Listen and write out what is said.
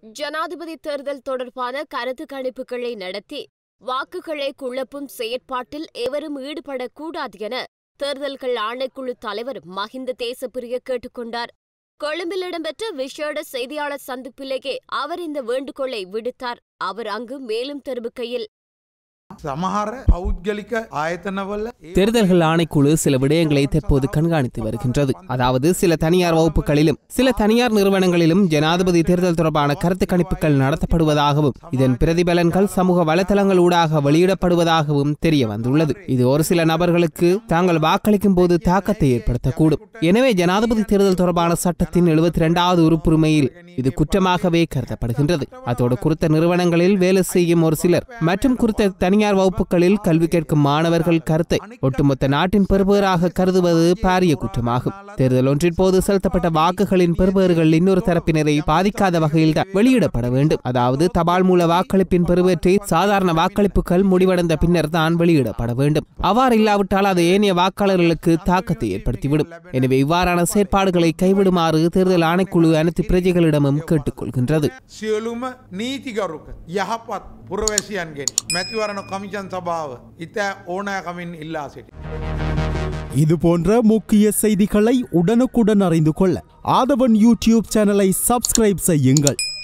ஜனாதிபதி தேர்தல் தொடர்பான கருத்து கணிப்புகளை நடத்தி வாக்குகளை குழப்பும் செயற்பாட்டில் எவரும் ஈடுபடக்கூடாது என தேர்தல்கள் ஆணைக்குழு தலைவர் மஹிந்த தேசப்பிரிய கேட்டுக்கொண்டார் கொழும்பில் இடம்பெற்ற விசேட செய்தியாளர் சந்திப்பிலேயே அவர் இந்த வேண்டுகோளை விடுத்தார் அவர் அங்கு மேலும் தெரிவிக்கையில் සමහර පෞද්ගලික ආයතනවල ඒ தேர்தல்கள் ஆணைக்குழு சில விடயங்களை தற்போது கண்காணித்து வருகின்றது அதாவது சில தனியார் வகுப்புகளிலும் சில தனியார் நிறுவனங்களிலும் ஜனாதிபதி தேர்தல் தொடர்பான கருத்து கணிப்புகள் நடத்தப்படுவதாகவும் இதன் பிரதிபலன்கள் சமூக வலைதளங்களூடாக வெளியிடப்படுவதாகவும் தெரிய வந்துள்ளது இது ஒரு சில நபர்களுக்கு தாங்கள் வாக்களிக்கும் போது தாக்கத்தை ஏற்படுத்தக்கூடும் எனவே ஜனாதிபதி தேர்தல் தொடர்பான சட்டத்தின் எழுபத்தி இரண்டாவது உறுப்புரிமையில் இது குற்றமாகவே கருதப்படுகின்றது அதோடு குறித்த நிறுவனங்களில் வேலை செய்யும் ஒரு சிலர் மற்றும் குறித்த தனியார் வகுப்புகளில் கல்வி கேட்கும் மாணவர்கள் கருத்தை ஒட்டுமொத்த நாட்டின் பெறுபேறாக கருதுவது பாரிய குற்றமாகும் தேர்தல் ஒன்றின் போது செலுத்தப்பட்ட வாக்குகளின் பெறுபேறுகள் இன்னொரு தரப்பினரை பாதிக்காத வகையில் தான் வெளியிடப்பட வேண்டும் அதாவது தபால் மூல வாக்களிப்பின் பெறுவேற்றை சாதாரண வாக்களிப்புகள் முடிவடைந்த பின்னர் தான் வெளியிடப்பட வேண்டும் அவ்வாறு இல்லாவிட்டால் அது ஏனைய வாக்காளர்களுக்கு தாக்கத்தை ஏற்படுத்திவிடும் எனவே இவ்வாறான செயற்பாடுகளை கைவிடுமாறு தேர்தல் ஆணைக்குழு அனைத்து பிரஜைகளிடமும் கேட்டுக்கொள்கின்றது සියලුම නීතිගරුක යහපත් පුරවැසියන්ගෙන් මැතිවරණ කමිෂන් සභාව ඉතා ඕනෑකමින් ඉල්ලා සිටි. இது போன்ற முக்கிய செய்திகளை உடனுக்குடன் அறிந்து கொள்ள ஆதவன் யூடியூப் சேனலை சப்ஸ்கிரைப் செய்யுங்கள்